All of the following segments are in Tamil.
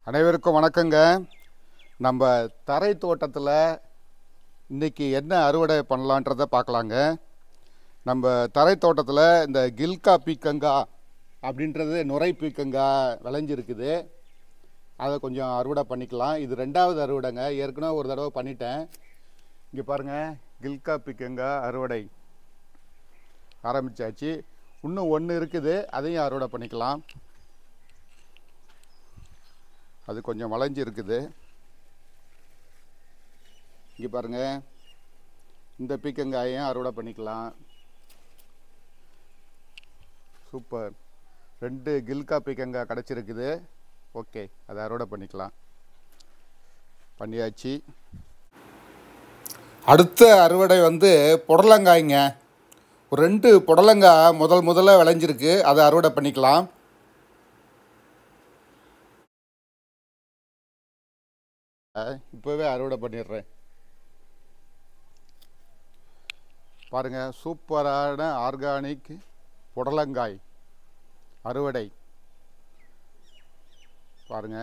அனைவருக்கும் வணக்கங்க நம்ம தரை தோட்டத்தில் இன்னைக்கு என்ன அறுவடை பண்ணலான்றதை பார்க்கலாங்க நம்ம தரை தோட்டத்தில் இந்த கில்கா பீக்கங்கா அப்படின்றது நுரை பீக்கங்கா விளைஞ்சிருக்குது அதை கொஞ்சம் அறுவடை பண்ணிக்கலாம் இது ரெண்டாவது அறுவடைங்க ஏற்கனவே ஒரு தடவை பண்ணிட்டேன் இங்கே பாருங்கள் கில்கா பீக்கங்கா அறுவடை ஆரம்பிச்சாச்சு இன்னும் ஒன்று இருக்குது அதையும் அறுவடை பண்ணிக்கலாம் அது கொஞ்சம் வளைஞ்சு இருக்குது இங்கே பாருங்க இந்த பீக்கங்காயும் அறுவடை பண்ணிக்கலாம் சூப்பர் ரெண்டு கில்கா பீக்கங்காய் கிடச்சிருக்குது ஓகே அதை அறுவடை பண்ணிக்கலாம் பண்ணியாச்சு அடுத்த அறுவடை வந்து புடலங்காய்ங்க ஒரு ரெண்டு புடலங்காய் முதல் முதல்ல விளைஞ்சிருக்கு அதை அறுவடை பண்ணிக்கலாம் இப்போவே அறுவடை பண்ணிடுறேன் பாருங்க சூப்பரான ஆர்கானிக் புடலங்காய் அறுவடை பாருங்க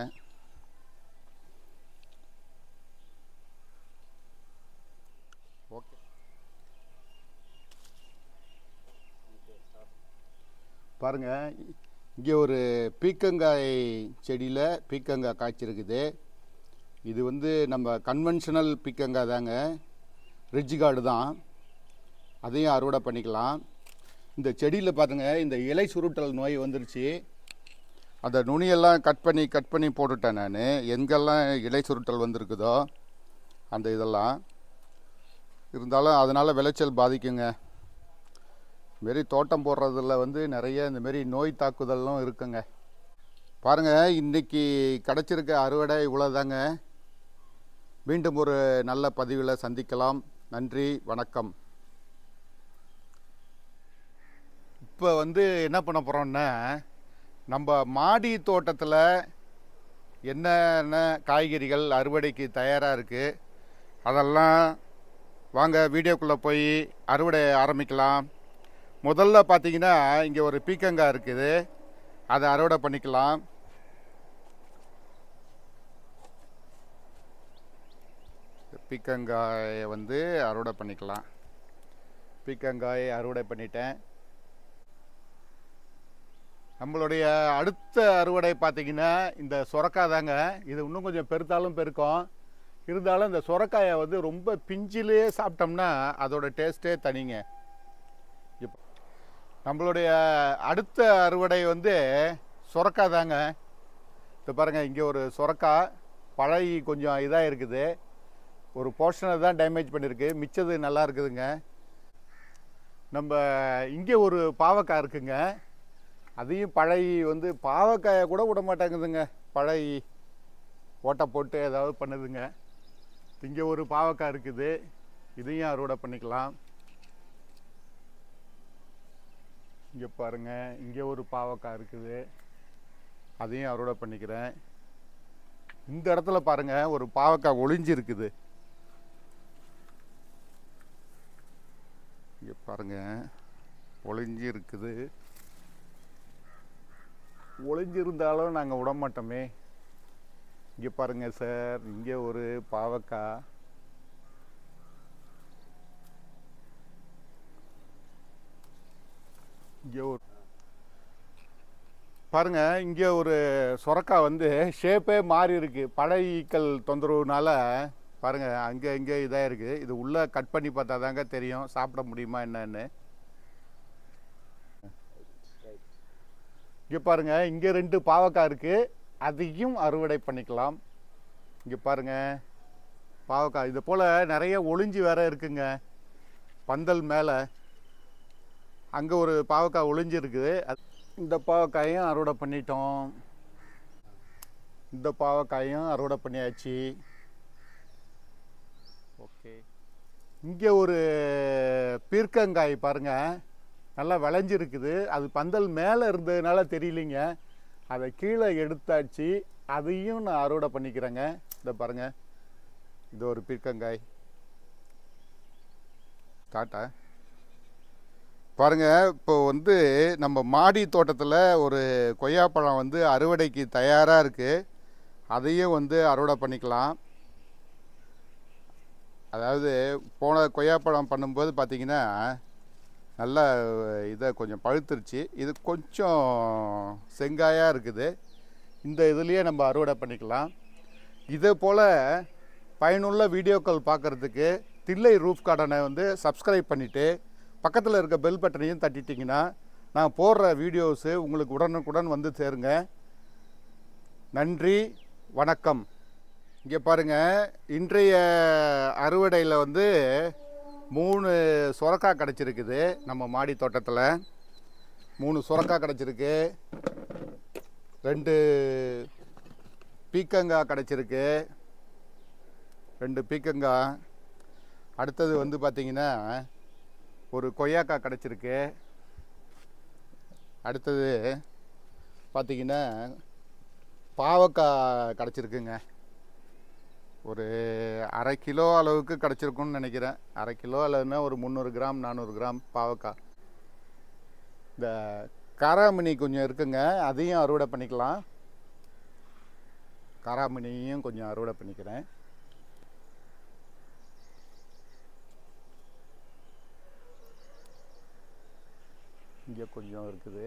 ஓகே பாருங்க இங்கே ஒரு பீக்கங்காய் செடியில் பீக்கங்காய் காய்ச்சிருக்குது இது வந்து நம்ம கன்வென்ஷனல் பீக்கங்காய் தாங்க ரிட்ஜ் கார்டு தான் அதையும் அறுவடை பண்ணிக்கலாம் இந்த செடியில் பாருங்க இந்த இலை சுருட்டல் நோய் வந்துருச்சு அந்த நுனியெல்லாம் கட் பண்ணி கட் பண்ணி போட்டுட்டேன் நான் எங்கெல்லாம் இலை சுருட்டல் வந்திருக்குதோ அந்த இதெல்லாம் இருந்தாலும் அதனால் விளைச்சல் பாதிக்குங்க மாரி தோட்டம் போடுறதுல வந்து நிறைய இந்த மாரி நோய் தாக்குதலும் இருக்குங்க பாருங்கள் இன்னைக்கு கிடச்சிருக்க அறுவடை இவ்வளோதாங்க மீண்டும் ஒரு நல்ல பதிவில் சந்திக்கலாம் நன்றி வணக்கம் இப்போ வந்து என்ன பண்ண போகிறோம்னா நம்ம மாடி தோட்டத்தில் என்னென்ன காய்கறிகள் அறுவடைக்கு தயாராக இருக்குது அதெல்லாம் வாங்க வீடியோக்குள்ளே போய் அறுவடை ஆரம்பிக்கலாம் முதல்ல பார்த்தீங்கன்னா இங்கே ஒரு பீக்கங்காய் இருக்குது அதை அறுவடை பண்ணிக்கலாம் பீக்கங்காயை வந்து அறுவடை பண்ணிக்கலாம் பீக்கங்காயை அறுவடை பண்ணிட்டேன் நம்மளுடைய அடுத்த அறுவடை பார்த்தீங்கன்னா இந்த சுரக்காய் தாங்க இது இன்னும் கொஞ்சம் பெருத்தாலும் பெருக்கும் இருந்தாலும் இந்த சுரக்காயை வந்து ரொம்ப பிஞ்சிலே சாப்பிட்டோம்னா அதோட டேஸ்ட்டே தனிங்க இப்போ நம்மளுடைய அடுத்த அறுவடை வந்து சுரக்காய் தாங்க இப்போ பாருங்கள் இங்கே ஒரு சுரக்காய் பழகி கொஞ்சம் இதாக இருக்குது ஒரு போர்ஷனை தான் டேமேஜ் பண்ணியிருக்கு மிச்சது நல்லா இருக்குதுங்க நம்ம இங்கே ஒரு பாவக்காய் இருக்குங்க அதையும் பழகி வந்து பாவக்காயை கூட விட மாட்டேங்குதுங்க பழகி ஓட்டை போட்டு ஏதாவது பண்ணுதுங்க இங்கே ஒரு பாவக்காய் இருக்குது இதையும் அறுவடை பண்ணிக்கலாம் இங்கே பாருங்க இங்கே ஒரு பாவக்காய் இருக்குது அதையும் அறுவடை பண்ணிக்கிறேன் இந்த இடத்துல பாருங்க ஒரு பாவக்காய் ஒளிஞ்சு இருக்குது இங்கே பாருங்க ஒளிஞ்சு இருக்குது ஒளிஞ்சிருந்தாலும் நாங்கள் விட மாட்டோமே இங்கே பாருங்க சார் இங்கே ஒரு பாவக்காய் இங்கே ஒரு பாருங்க இங்கே ஒரு சுரக்காய் வந்து ஷேப்பே மாறி இருக்கு பழையக்கல் தொந்தரவுனால பாருங்க அங்கே இங்கே இதாக இருக்கு இது உள்ளே கட் பண்ணி பார்த்தா தாங்க தெரியும் சாப்பிட முடியுமா என்னன்னு இங்கே பாருங்க இங்கே ரெண்டு பாவக்காய் இருக்கு அதையும் அறுவடை பண்ணிக்கலாம் இங்கே பாருங்க பாவக்காய் இது போல் நிறைய ஒளிஞ்சு வேற இருக்குங்க பந்தல் மேலே அங்கே ஒரு பாவக்காய் ஒளிஞ்சு இருக்குது அது- இந்த பாவக்காயும் அறுவடை பண்ணிட்டோம் இந்த பாவக்காயும் அறுவடை பண்ணியாச்சு ஓகே இங்கே ஒரு பீர்க்கங்காய் பாருங்க நல்லா விளைஞ்சிருக்குது அது பந்தல் மேலே இருந்ததுனால தெரியலிங்க அதை கீழே எடுத்தாச்சு அதையும் நான் அறுவடை பண்ணிக்கிறேங்க இந்த பாருங்க இது ஒரு பீர்க்கங்காய் டாட்டா பாருங்க இப்போ வந்து நம்ம மாடி தோட்டத்தில் ஒரு கொய்யாப்பழம் வந்து அறுவடைக்கு தயாராக இருக்குது அதையும் வந்து அறுவடை பண்ணிக்கலாம் அதாவது போன கொய்யாப்பழம் பண்ணும்போது பார்த்தீங்கன்னா நல்லா இதை கொஞ்சம் பழுத்துருச்சு இது கொஞ்சம் செங்காயாக இருக்குது இந்த இதுலேயே நம்ம அறுவடை பண்ணிக்கலாம் இதே போல் பயனுள்ள வீடியோக்கள் பார்க்குறதுக்கு தில்லை ரூஃப் கார்டனை வந்து சப்ஸ்கிரைப் பண்ணிவிட்டு பக்கத்தில் இருக்க பெல் பட்டனையும் தட்டிட்டிங்கன்னா நான் போடுற வீடியோஸு உங்களுக்கு உடனுக்குடன் வந்து சேருங்க நன்றி வணக்கம் இங்கே பாருங்கள் இன்றைய அறுவடையில் வந்து மூணு சுரக்காய் கிடச்சிருக்குது நம்ம மாடி தோட்டத்தில் மூணு சுரக்காய் கிடச்சிருக்கு ரெண்டு பீக்கங்காய் கிடச்சிருக்கு ரெண்டு பீக்கங்காய் அடுத்தது வந்து பார்த்திங்கன்னா ஒரு கொய்யாக்காய் கிடச்சிருக்கு அடுத்தது பார்த்திங்கன்னா பாவக்காய் கிடச்சிருக்குங்க ஒரு அரை கிலோ அளவுக்கு கிடச்சிருக்குன்னு நினைக்கிறேன் அரை கிலோ அல்லதுன்னா ஒரு முந்நூறு கிராம் நானூறு கிராம் பாவக்காய் இந்த காராமணி கொஞ்சம் இருக்குங்க அதையும் அறுவடை பண்ணிக்கலாம் காராமணியும் கொஞ்சம் அறுவடை பண்ணிக்கிறேன் இங்கே கொஞ்சம் இருக்குது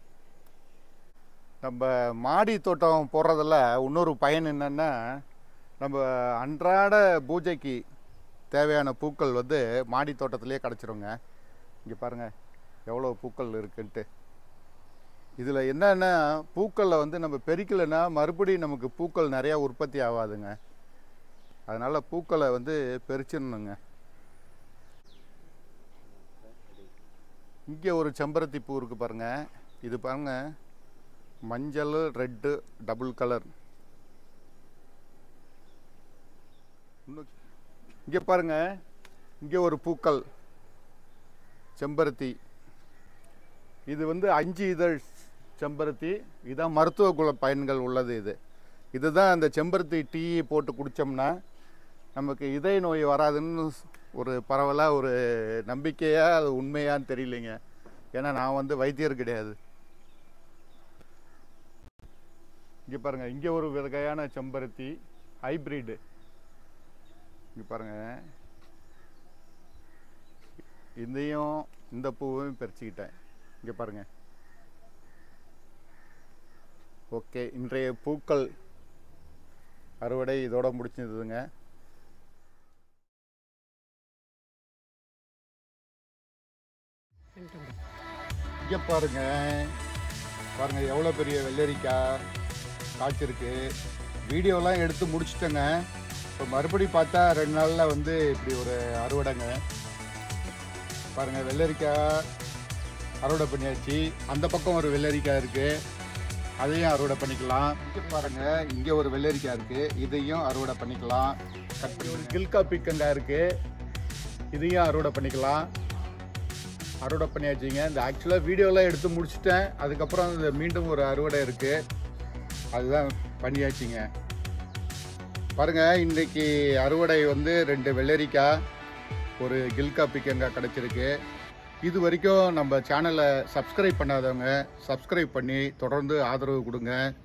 நம்ம மாடி தோட்டம் போடுறதில் இன்னொரு பயன் என்னென்னா நம்ம அன்றாட பூஜைக்கு தேவையான பூக்கள் வந்து மாடி தோட்டத்திலே கிடச்சிருங்க இங்கே பாருங்கள் எவ்வளோ பூக்கள் இருக்குன்ட்டு இதில் என்னென்னா பூக்களில் வந்து நம்ம பெருக்கலைன்னா மறுபடியும் நமக்கு பூக்கள் நிறையா உற்பத்தி ஆகாதுங்க அதனால் பூக்களை வந்து பெருச்சிடணுங்க இங்கே ஒரு செம்பருத்தி பூ இருக்குது பாருங்கள் இது பாருங்கள் மஞ்சள் ரெட்டு டபுள் கலர் இங்கே பாருங்க இங்கே ஒரு பூக்கள் செம்பருத்தி இது வந்து அஞ்சு இதழ் செம்பருத்தி இதான் மருத்துவ குல பயன்கள் உள்ளது இது இதுதான் அந்த செம்பருத்தி டீ போட்டு குடித்தோம்னா நமக்கு இதய நோய் வராதுன்னு ஒரு பரவலாக ஒரு நம்பிக்கையா அது உண்மையான்னு தெரியலைங்க ஏன்னா நான் வந்து வைத்தியர் கிடையாது இங்கே பாருங்கள் இங்கே ஒரு வகையான செம்பருத்தி ஹைப்ரிடு இங்கே பாருங்கள் இதையும் இந்த பூவையும் பறிச்சுக்கிட்டேன் இங்கே பாருங்கள் ஓகே இன்றைய பூக்கள் அறுவடை இதோட முடிச்சிருதுங்க இங்கே பாருங்க பாருங்க எவ்வளோ பெரிய வெள்ளரிக்காய் காய்ச்சிருக்கு வீடியோலாம் எடுத்து முடிச்சிட்டேங்க இப்போ மறுபடி பார்த்தா ரெண்டு நாளில் வந்து இப்படி ஒரு அறுவடைங்க பாருங்க வெள்ளரிக்காய் அறுவடை பண்ணியாச்சு அந்த பக்கம் ஒரு வெள்ளரிக்காய் இருக்கு அதையும் அறுவடை பண்ணிக்கலாம் இங்கே பாருங்க இங்கே ஒரு வெள்ளரிக்காய் இருக்கு இதையும் அறுவடை பண்ணிக்கலாம் கட் பண்ணி ஒரு கில்கா பீக்கங்காய் இருக்கு இதையும் அறுவடை பண்ணிக்கலாம் அறுவடை பண்ணியாச்சுங்க இந்த ஆக்சுவலாக வீடியோலாம் எடுத்து முடிச்சிட்டேன் அதுக்கப்புறம் இந்த மீண்டும் ஒரு அறுவடை இருக்குது அதுதான் பண்ணியாச்சுங்க பாருங்க இன்றைக்கி அறுவடை வந்து ரெண்டு வெள்ளரிக்காய் ஒரு கில்கா பிக்கங்காய் கிடச்சிருக்கு இது வரைக்கும் நம்ம சேனலை சப்ஸ்கிரைப் பண்ணாதவங்க சப்ஸ்கிரைப் பண்ணி தொடர்ந்து ஆதரவு கொடுங்க